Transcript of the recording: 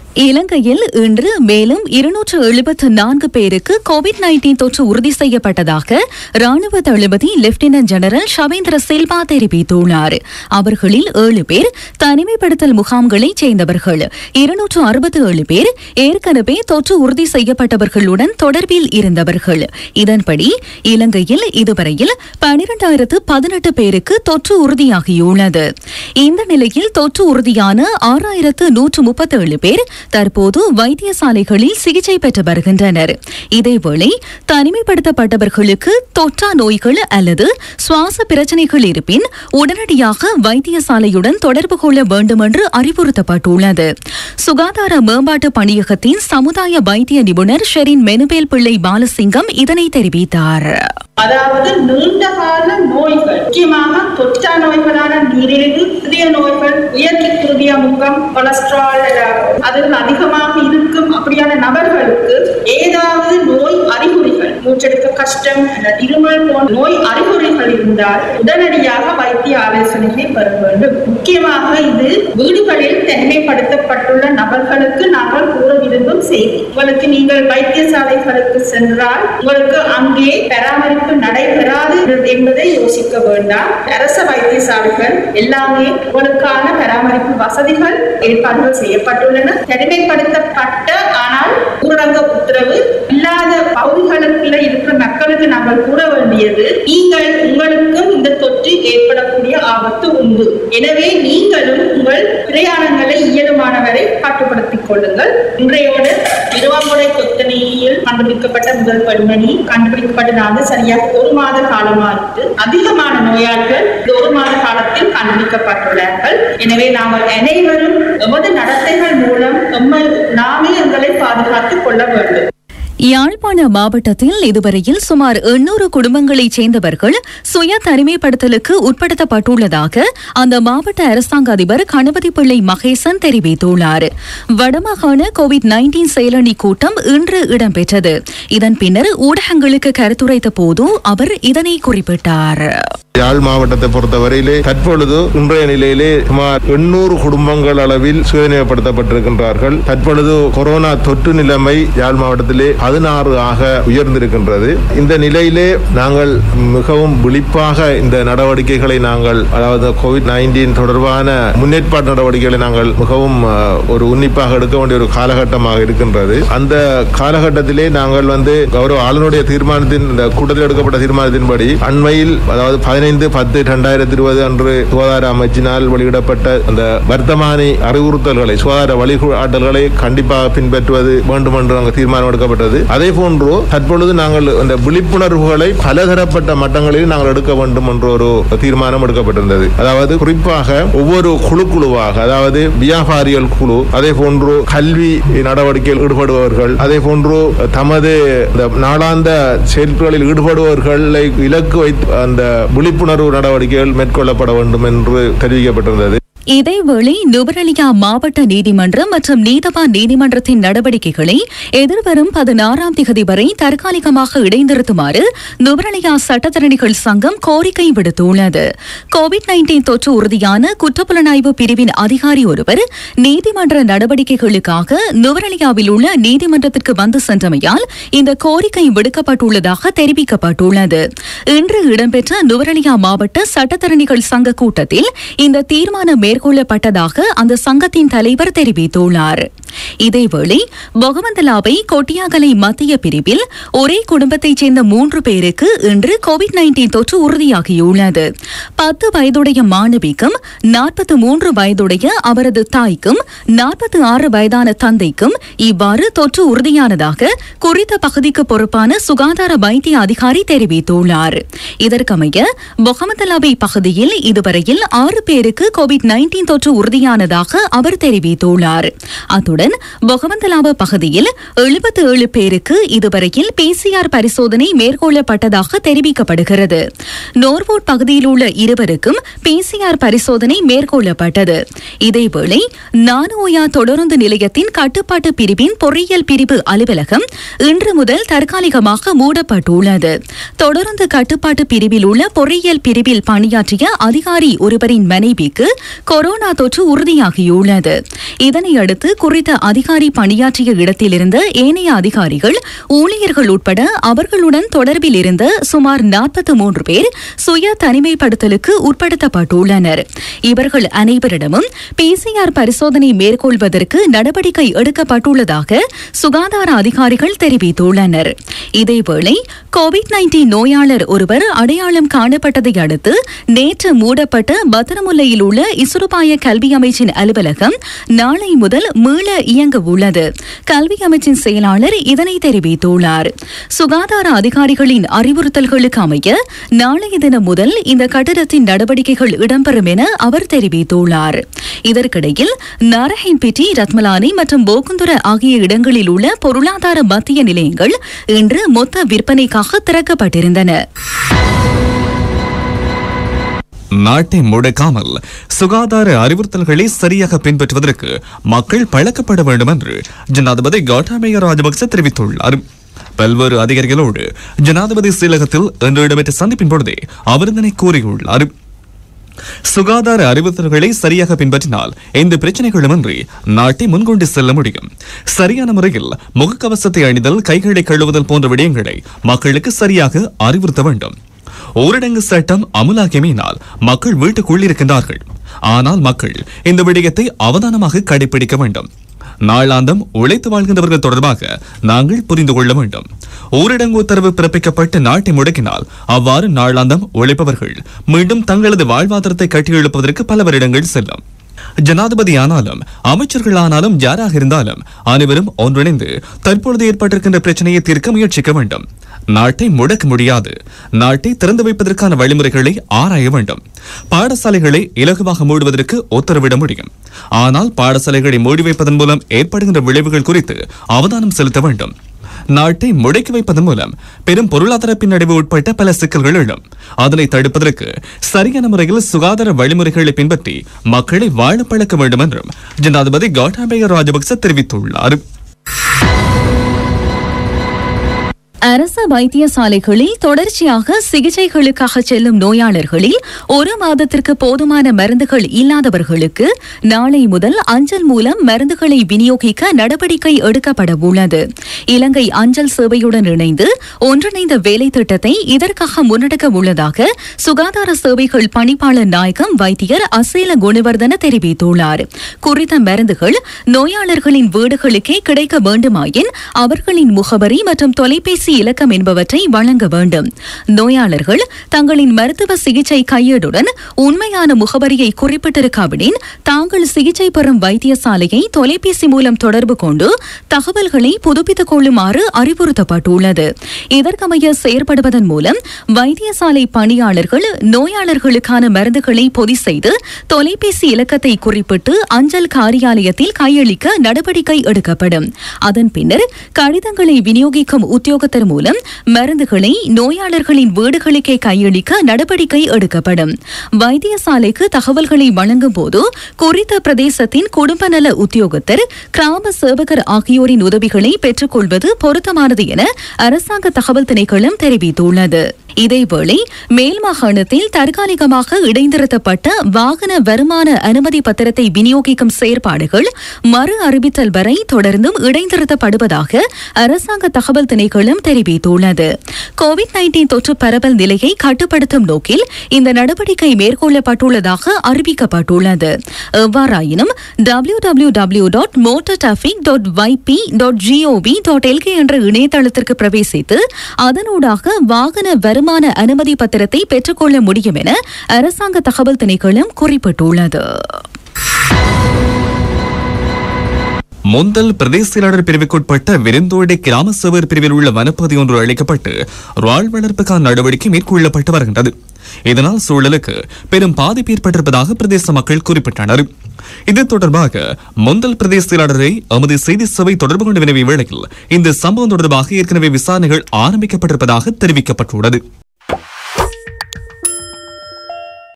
இலங்கையில் இன்று மேலும் இருநூற்று எழுபத்து நான்கு பேருக்கு கோவிட் நைன்டீன் தொற்று உறுதி செய்யப்பட்டதாக ராணுவ தளபதி லெப்டினன்ட் ஜெனரல் ஷவேந்திர சில்வா தெரிவித்துள்ளார் அவர்களில் ஏழு பேர் தனிமைப்படுத்தல் முகாம்களைச் சேர்ந்தவர்கள் இருநூற்று அறுபத்தி ஏழு பேர் ஏற்கனவே தொற்று உறுதி செய்யப்பட்டவர்களுடன் தொடர்பில் இருந்தவர்கள் இதன்படி இலங்கையில் இதுவரையில் பனிரெண்டாயிரத்து பதினெட்டு பேருக்கு தொற்று உறுதியாகியுள்ளது இந்த நிலையில் தொற்று உறுதியான ஆறாயிரத்து நூற்று முப்பத்தேழு பேர் தற்போது வைத்தியசாலைகளில் சிகிச்சை பெற்று வருகின்றனர் இதேவேளை தனிமைப்படுத்தப்பட்டவர்களுக்கு தொற்றா நோய்கள் அல்லது சுவாச பிரச்சினைகள் இருப்பின் உடனடியாக வைத்தியசாலையுடன் தொடர்பு கொள்ள வேண்டும் என்று அறிவுறுத்தப்பட்டுள்ளது சுகாதார மேம்பாட்டு பணியகத்தின் சமுதாய வைத்திய நிபுணர் ஷெரின் மெனுவேல் பிள்ளை பாலசிங்கம் இதனை தெரிவித்தார் அதாவது நீண்ட கால நோய்கள் முக்கியமாக தொற்றா நோய்களான நீரிழிவு இதய நோய்கள் உயர் குருதிய முகம் கொலஸ்ட்ரால் அதுகள் அதிகமாக இருக்கும் அப்படியான நபர்களுக்கு ஏதாவது நோய் அறிகுறிகள் மூச்செடுக்க கஷ்டம் அல்லது இருமல் போன்ற நோய் அறிகுறிகள் இருந்தால் உடனடியாக வைத்திய ஆலோசனைகளை பெற வேண்டும் முக்கியமாக இது வீடுகளில் தனிமைப்படுத்தப்பட்டுள்ள நபர்களுக்கு நாங்கள் கூற விரும்பும் செய்தி உங்களுக்கு நீங்கள் வைத்தியசாலைகளுக்கு சென்றால் உங்களுக்கு அங்கே பராமரிப்பு நடைபெறாது என்பதை யோசிக்க வேண்டாம் அரச வைத்தியசாலைகள் எல்லாமே உங்களுக்கான பராமரிப்பு வசதிகள் ஏற்பாடுகள் செய்யப்பட்டுள்ளன தனிமைப்படுத்தப்பட்ட ஆனால் ஊரடங்கு உத்தரவு இல்லாத பகுதிகளுக்குள்ள இருக்கிற மக்களுக்கு நாங்கள் கூற வேண்டியது நீங்கள் உங்களுக்கும் இந்த தொற்று ஏற்படக்கூடிய ஆபத்து உண்டு எனவே நீங்களும் உங்கள் பிரயாணங்களை இயலுமானவரை கட்டுப்படுத்திக் கொள்ளுங்கள் இன்றையோடு இருவாமுறை கொத்தனையில் கண்டுபிடிக்கப்பட்ட முதல் பெண்மணி கண்டுபிடிக்கப்பட்டதாக சரியாக ஒரு மாத காலமாகிட்டு அதிகமான நோயாளிகள் இந்த ஒரு மாத காலத்தில் கண்டுபிடிக்கப்பட்டுள்ளார்கள் எனவே நாங்கள் அனைவரும் எமது நடத்தைகள் மூலம் எம்மை நாமே எங்களை பாதுகாத்துக் கொள்ள வேண்டும் யாழ்ப்பாண மாவட்டத்தில் இதுவரையில் சுமார் எண்ணூறு குடும்பங்களைச் சேர்ந்தவர்கள் சுய தனிமைப்படுத்தலுக்கு உட்படுத்தப்பட்டுள்ளதாக அந்த மாவட்ட அரசாங்க அதிபர் கணபதி பிள்ளை மகேசன் தெரிவித்துள்ளார் வடமாகாண கோவிட் நைன்டீன் செயலணி கூட்டம் இன்று இடம்பெற்றது இதன் பின்னர் ஊடகங்களுக்கு கருத்துரைத்த போது அவர் இதனை குறிப்பிட்டார் யாழ் மாவட்டத்தை பொறுத்தவரையிலே தற்பொழுது இன்றைய நிலையிலே சுமார் எண்ணூறு குடும்பங்கள் அளவில் சுயநிலைப்படுத்தப்பட்டிருக்கின்றார்கள் தற்பொழுது கொரோனா தொற்று நிலைமை யாழ் மாவட்டத்திலே பதினாறு ஆக உயர்ந்திருக்கின்றது இந்த நிலையிலே நாங்கள் மிகவும் விழிப்பாக இந்த நடவடிக்கைகளை நாங்கள் அதாவது கோவிட் நைன்டீன் தொடர்பான முன்னேற்பாட்டு நடவடிக்கைகளை நாங்கள் மிகவும் அஹ், ஒரு உன்னிப்பாக எடுக்க வேண்டிய ஒரு காலகட்டமாக இருக்கின்றது அந்த காலகட்டத்திலே நாங்கள் வந்து கௌரவ ஆளுநருடைய தீர்மானத்தின் இந்த கூட்டத்தில் எடுக்கப்பட்ட தீர்மானத்தின்படி அண்மையில் அதாவது பதினைந்து பத்து இரண்டாயிரத்தி இருபது அன்று சுகாதார அமைச்சினால் வெளியிடப்பட்ட அந்த வர்த்தமானி அறிவுறுத்தல்களை சுகாதார வழிகாட்டல்களை கண்டிப்பாக பின்பற்றுவது வேண்டும் என்று அங்கு தீர்மானம் எடுக்கப்பட்டது அதே போன்று தற்பொழுது நாங்கள் அந்த விழிப்புணர்வுகளை பலதரப்பட்ட மட்டங்களில் நாங்கள் எடுக்க வேண்டும் என்ற ஒரு தீர்மானம் எடுக்கப்பட்டிருந்தது அதாவது குறிப்பாக ஒவ்வொரு குழு குழுவாக அதாவது வியாபாரிகள் குழு அதே போன்று கல்வி நடவடிக்கையில் ஈடுபடுபவர்கள் அதே போன்று தமது இந்த நாளாந்த செயல்களில் ஈடுபடுபவர்களை இலக்கு வைத்து அந்த விழிப்புணர்வு நடவடிக்கைகள் மேற்கொள்ளப்பட வேண்டும் என்று தெரிவிக்கப்பட்டிருந்தது இதேவேளை நுவரெலியா மாவட்ட நீதிமன்றம் மற்றும் நீதவான் நீதிமன்றத்தின் நடவடிக்கைகளை எதிர்வரும் பதினாறாம் திகதி வரை தற்காலிகமாக இடைநிறுத்துமாறு நுவரெலியா சட்டத்தரணிகள் சங்கம் கோரிக்கை விடுத்துள்ளது கோவிட் நைன்டீன் தொற்று உறுதியான குற்றப்புலனாய்வு பிரிவின் அதிகாரி ஒருவர் நீதிமன்ற நடவடிக்கைகளுக்காக நுவரெலியாவில் உள்ள நீதிமன்றத்திற்கு வந்து சென்றமையால் இந்த கோரிக்கை விடுக்கப்பட்டுள்ளதாக தெரிவிக்கப்பட்டுள்ளது இன்று இடம்பெற்ற நுவரெலியா மாவட்ட சட்டத்தரணிகள் சங்க கூட்டத்தில் இந்த தீர்மானம் மேற்கொள்ளப்பட்டதாக அந்த சங்கத்தின் தலைவர் தெரிவித்துள்ளார் இதேவேளை பொகவந்தலாவை கொட்டியாகலை மத்திய பிரிவில் ஒரே குடும்பத்தைச் சேர்ந்த மூன்று பேருக்கு இன்று கோவிட் நைன்டீன் தொற்று உறுதியாகியுள்ளது பத்து வயதுடைய மாணவிக்கும் நாற்பத்து மூன்று வயதுடைய அவரது தாய்க்கும் நாற்பத்தி ஆறு வயதான தந்தைக்கும் இவ்வாறு தொற்று உறுதியானதாக குறித்த பகுதிக்கு பொறுப்பான சுகாதார வைத்திய அதிகாரி தெரிவித்துள்ளார் இதற்கமைய பொகமதலாவை பகுதியில் இதுவரையில் ஆறு பேருக்கு கோவிட் நைன்டீன் தொற்று உறுதியானதாக அவர் தெரிவித்துள்ளார் அத்துடன் பொகவந்தலாவ பகுதியில் எழுபத்தி ஏழு பேருக்கு இதுவரையில் பிசிஆர் பரிசோதனை மேற்கொள்ளப்பட்டதாக தெரிவிக்கப்படுகிறது நோர்வோட் பகுதியில் உள்ள இருவருக்கும் பிசிஆர் பரிசோதனை மேற்கொள்ளப்பட்டது இதேவேளை நானோயா தொடருந்து நிலையத்தின் கட்டுப்பாட்டு பிரிவின் பொறியியல் பிரிவு அலுவலகம் இன்று முதல் தற்காலிகமாக மூடப்பட்டுள்ளது தொடருந்து கட்டுப்பாட்டு பிரிவில் உள்ள பொறியியல் பிரிவில் பணியாற்றிய அதிகாரி ஒருவரின் மனைவிக்கு கொரோனா தொற்று உறுதியாகியுள்ளது இதனையடுத்து குறித்த அதிகாரி பணியாற்றிய இடத்திலிருந்த ஏனைய அதிகாரிகள் ஊழியர்கள் உட்பட அவர்களுடன் தொடர்பில் இருந்த சுமார் நாற்பத்தி மூன்று பேர் சுய தனிமைப்படுத்தலுக்கு உட்படுத்தப்பட்டுள்ளனர் இவர்கள் அனைவரிடமும் பிசிஆர் பரிசோதனை மேற்கொள்வதற்கு நடவடிக்கை எடுக்கப்பட்டுள்ளதாக சுகாதார அதிகாரிகள் தெரிவித்துள்ளனர் இதேவேளை கோவிட் நைன்டீன் நோயாளர் ஒருவர் அடையாளம் காணப்பட்டதை அடுத்து நேற்று மூடப்பட்ட பத்திரமுல்லையில் உள்ள இசுருபாய கல்வி அமைச்சின் அலுவலகம் நாளை முதல் மீள இயங்க உள்ளது கல்வி அமைச்சின் செயலாளர் இதனை தெரிவித்துள்ளார் சுகாதார அதிகாரிகளின் அறிவுறுத்தல்களுக்கு அமைய நாளைய தினம் முதல் இந்த கட்டடத்தின் நடவடிக்கைகள் இடம்பெறும் என அவர் தெரிவித்துள்ளார் இதற்கிடையில் நாரஹின்பிட்டி ரத்மலானி மற்றும் போக்குந்துர ஆகிய இடங்களில் உள்ள பொருளாதார மத்திய நிலையங்கள் இன்று மொத்த விற்பனைக்காக திறக்கப்பட்டிருந்தன நாட்டை முடக்காமல் சுகாதார அறிவுறுத்தல்களை சரியாக பின்பற்றுவதற்கு மக்கள் பழக்கப்பட வேண்டும் என்று ஜனாதிபதி கோட்டாபய ராஜபக்ச தெரிவித்துள்ளார் பல்வேறு அதிகாரிகளோடு ஜனாதிபதி செயலகத்தில் இன்று இடம்பெற்ற சந்திப்பின் பொழுதே அவர் இதனை கூறியுள்ளார் சுகாதார அறிவுறுத்தல்களை சரியாக பின்பற்றினால் எந்த பிரச்சனைகளுமின்றி நாட்டை முன்கொண்டு செல்ல முடியும் சரியான முறையில் முகக்கவசத்தை அணிதல் கைகளை கழுவுதல் போன்ற விடயங்களை மக்களுக்கு சரியாக அறிவுறுத்த வேண்டும் ஊரடங்கு சட்டம் அமுலாகியமையினால் மக்கள் வீட்டுக்குள் இருக்கின்றார்கள் ஆனால் மக்கள் இந்த விடயத்தை அவதானமாக கடைபிடிக்க வேண்டும் நாளாந்தம் உழைத்து வாழ்கின்றவர்கள் தொடர்பாக நாங்கள் புரிந்து கொள்ள வேண்டும் ஊரடங்கு உத்தரவு பிறப்பிக்கப்பட்டு நாட்டை முடக்கினால் அவ்வாறு நாளாந்தம் உழைப்பவர்கள் மீண்டும் தங்களது வாழ்வாதாரத்தை கட்டியெழுப்பதற்கு பல வருடங்கள் செல்லும் ஜனாதிபதி ஆனாலும் அமைச்சர்கள் ஆனாலும் யாராக இருந்தாலும் அனைவரும் ஒன்றிணைந்து தற்பொழுது ஏற்பட்டிருக்கின்ற பிரச்சனையை தீர்க்க முயற்சிக்க வேண்டும் நாட்டை முடக்க முடியாது நாட்டை திறந்து வைப்பதற்கான வழிமுறைகளை ஆராய வேண்டும் பாடசாலைகளை இலகுவாக மூடுவதற்கு உத்தரவிட முடியும் ஆனால் பாடசாலைகளை மூடி வைப்பதன் மூலம் ஏற்படுகின்ற விளைவுகள் குறித்து அவதானம் செலுத்த வேண்டும் நாட்டை முடக்கி வைப்பதன் மூலம் பெரும் பொருளாதார பின்னடைவு உட்பட்ட பல சிக்கல்கள் எழும் அதனை தடுப்பதற்கு சரியான முறையில் சுகாதார வழிமுறைகளை பின்பற்றி மக்களை வாழ பழக்க வேண்டும் என்றும் ஜனாதிபதி கோட்டாபய ராஜபக்ச தெரிவித்துள்ளார் அரச வைத்தியசாலைகளில் தொடர்ச்சியாக சிகிச்சைகளுக்காக செல்லும் நோயாளர்களில் ஒரு மாதத்திற்கு போதுமான மருந்துகள் இல்லாதவர்களுக்கு நாளை முதல் அஞ்சல் மூலம் மருந்துகளை விநியோகிக்க நடவடிக்கை எடுக்கப்பட உள்ளது இலங்கை அஞ்சல் சேவையுடன் இணைந்து ஒன்றிணைந்த வேலை திட்டத்தை இதற்காக முன்னெடுக்க உள்ளதாக சுகாதார சேவைகள் பணிப்பாளர் நாயகம் வைத்தியர் அசேல குணவர்தன தெரிவித்துள்ளார் குறித்த மருந்துகள் நோயாளர்களின் வீடுகளுக்கே கிடைக்க வேண்டுமாயின் அவர்களின் முகவரி மற்றும் தொலைபேசி இலக்கம் என்பவற்றை வழங்க வேண்டும் நோயாளர்கள் தங்களின் மருத்துவ சிகிச்சை கையேடுடன் உண்மையான முகவரியை குறிப்பிட்டிருக்காவிடின் தாங்கள் சிகிச்சை பெறும் வைத்தியசாலையை தொலைபேசி மூலம் தொடர்பு கொண்டு தகவல்களை புதுப்பித்துக் கொள்ளுமாறு அறிவுறுத்தப்பட்டுள்ளது இதற்கமைய செயற்படுவதன் மூலம் வைத்தியசாலை பணியாளர்கள் நோயாளர்களுக்கான மருந்துகளை பொதி செய்து தொலைபேசி இலக்கத்தை குறிப்பிட்டு அஞ்சல் காரியாலயத்தில் கையளிக்க நடவடிக்கை எடுக்கப்படும் அதன் பின்னர் கடிதங்களை விநியோகிக்கும் உத்தியோகத்தர் மூலம் மருந்துகளை நோயாளர்களின் வீடுகளுக்கே கையளிக்க நடவடிக்கை எடுக்கப்படும் வைத்தியசாலைக்கு தகவல்களை வழங்கும் போது குறித்த பிரதேசத்தின் குடும்ப நல உத்தியோகத்தர் கிராம சேவகர் ஆகியோரின் உதவிகளை பெற்றுக்கொள்வது பொருத்தமானது என அரசாங்க தகவல் திணைக்களம் தெரிவித்துள்ளது இதேவேளை மேல் மாகாணத்தில் தற்காலிகமாக இடைநிறுத்தப்பட்ட வாகன வருமான அனுமதி பத்திரத்தை விநியோகிக்கும் செயற்பாடுகள் மறு அறிவித்தல் வரை தொடர்ந்தும் இடைநிறுத்தப்படுவதாக அரசாங்க தகவல் திணைக்களம் தெரிவித்துள்ளது கோவிட் நைன்டீன் தொற்று பரவல் நிலையை கட்டுப்படுத்தும் நோக்கில் இந்த நடவடிக்கை மேற்கொள்ளப்பட்டுள்ளதாக அறிவிக்கப்பட்டுள்ளது எவ்வாறாயினும் W W W dot motor traffic dot YB dot GOV dot LK என்ற இணையதளத்திற்கு பிரவேசித்து அதனூடாக வாகன வருமான அனுமதி பத்திரத்தை பெற்றுக்கொள்ள முடியும் என அரசாங்க தகவல் திணைக்களம் குறிப்பிட்டுள்ளது முந்தல் பிரதேச செயலாளர் பிரிவுக்குட்பட்ட விருந்தோடை கிராம சேவர் பிரிவில் உள்ள வனப்பகுதி ஒன்று அளிக்கப்பட்டு ரால் வளர்ப்புக்கான நடவடிக்கை மேற்கொள்ளப்பட்டு வருகின்றது இதனால் சூழலுக்கு பெரும் பாதிப்பு ஏற்பட்டிருப்பதாக பிரதேச மக்கள் குறிப்பிட்டனர் இது தொடர்பாக முந்தல் பிரதேச செயலாளரை எமது செய்தி சபை தொடர்பு கொண்டு வினவிய வேளையில் இந்த சம்பவம் தொடர்பாக ஏற்கனவே விசாரணைகள் ஆரம்பிக்கப்பட்டிருப்பதாக தெரிவிக்கப்பட்டுள்ளது